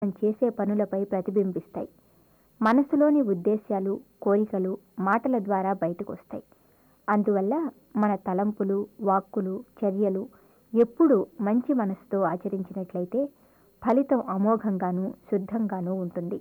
మనం చేసే పనులపై ప్రతిబింబిస్తాయి మనసులోని ఉద్దేశ్యాలు కోరికలు మాటల ద్వారా బయటకు వస్తాయి అందువల్ల మన తలంపులు వాక్కులు చర్యలు ఎప్పుడూ మంచి మనసుతో ఆచరించినట్లయితే ఫలితం అమోఘంగానూ శుద్ధంగానూ ఉంటుంది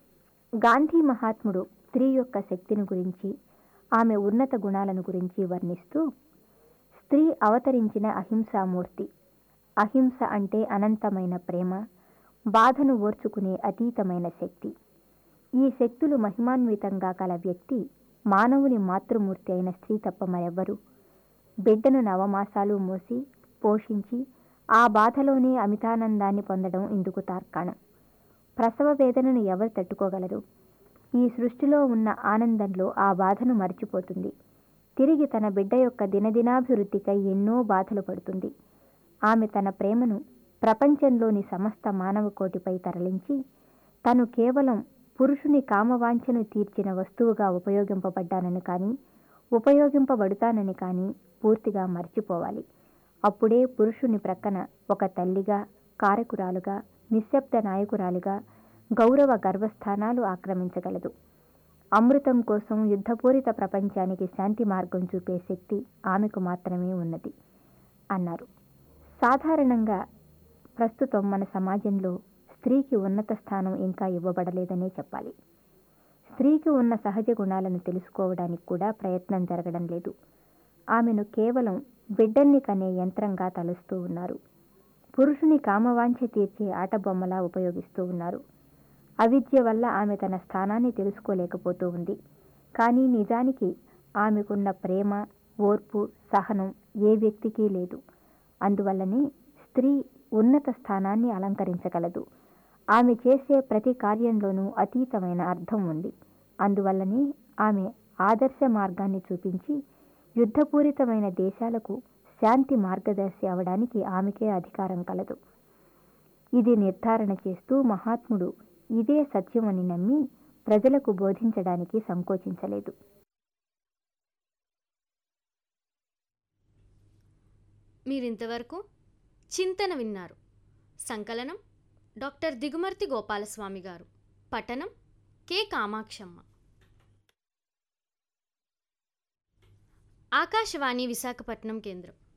గాంధీ మహాత్ముడు స్త్రీ యొక్క శక్తిని గురించి ఆమె ఉన్నత గుణాలను గురించి వర్ణిస్తూ స్త్రీ అవతరించిన అహింసామూర్తి అహింస అంటే అనంతమైన ప్రేమ బాధను ఓర్చుకునే అతీతమైన శక్తి ఈ శక్తులు మహిమాన్వితంగా కల వ్యక్తి మానవుని మాతృమూర్తి అయిన స్త్రీ తప్ప మరెవ్వరు బిడ్డను నవమాసాలు మోసి పోషించి ఆ బాధలోనే అమితానందాన్ని పొందడం ఇందుకు తార్కాణం ప్రసవ వేదనను ఎవరు తట్టుకోగలరు ఈ సృష్టిలో ఉన్న ఆనందంలో ఆ బాధను మర్చిపోతుంది తిరిగి తన బిడ్డ యొక్క దినదినాభివృద్ధికై ఎన్నో బాధలు పడుతుంది ఆమె తన ప్రేమను ప్రపంచంలోని సమస్త మానవ కోటిపై తరలించి తను కేవలం పురుషుని కామవాంఛను తీర్చిన వస్తువుగా ఉపయోగింపబడ్డానని కానీ ఉపయోగింపబడుతానని కానీ పూర్తిగా మర్చిపోవాలి అప్పుడే పురుషుని ప్రక్కన ఒక తల్లిగా కారకురాలుగా నిశ్శబ్ద నాయకురాలుగా గౌరవ గర్వస్థానాలు ఆక్రమించగలదు అమృతం కోసం యుద్ధపూరిత ప్రపంచానికి శాంతి మార్గం చూపే శక్తి ఆమెకు మాత్రమే ఉన్నది అన్నారు సాధారణంగా ప్రస్తుతం మన సమాజంలో స్త్రీకి ఉన్నత స్థానం ఇంకా ఇవ్వబడలేదనే చెప్పాలి స్త్రీకి ఉన్న సహజ గుణాలను తెలుసుకోవడానికి కూడా ప్రయత్నం జరగడం లేదు ఆమెను కేవలం బిడ్డల్ని కనే యంత్రంగా తలుస్తూ ఉన్నారు పురుషుని కామవాంఛ తీర్చే ఆటబొమ్మలా ఉపయోగిస్తూ ఉన్నారు అవిద్య వల్ల ఆమె తన స్థానాన్ని తెలుసుకోలేకపోతూ ఉంది కానీ నిజానికి ఆమెకున్న ప్రేమ ఓర్పు సహనం ఏ వ్యక్తికి లేదు అందువల్లనే స్త్రీ ఉన్నత స్థానాన్ని అలంకరించగలదు ఆమె చేసే ప్రతి కార్యంలోనూ అతీతమైన అర్థం ఉంది అందువల్లనే ఆమె ఆదర్శ మార్గాన్ని చూపించి యుద్ధపూరితమైన దేశాలకు శాంతి మార్గదర్శి అవడానికి ఆమెకే అధికారం కలదు ఇది నిర్ధారణ చేస్తూ మహాత్ముడు ఇదే సత్యమని నమ్మి ప్రజలకు బోధించడానికి సంకోచించలేదు మీరింతవరకు చింతన విన్నారు సంకలనం డాక్టర్ దిగుమర్తి గోపాలస్వామి గారు పఠనం కె కామాక్షమ్మ ఆకాశవాణి విశాఖపట్నం కేంద్రం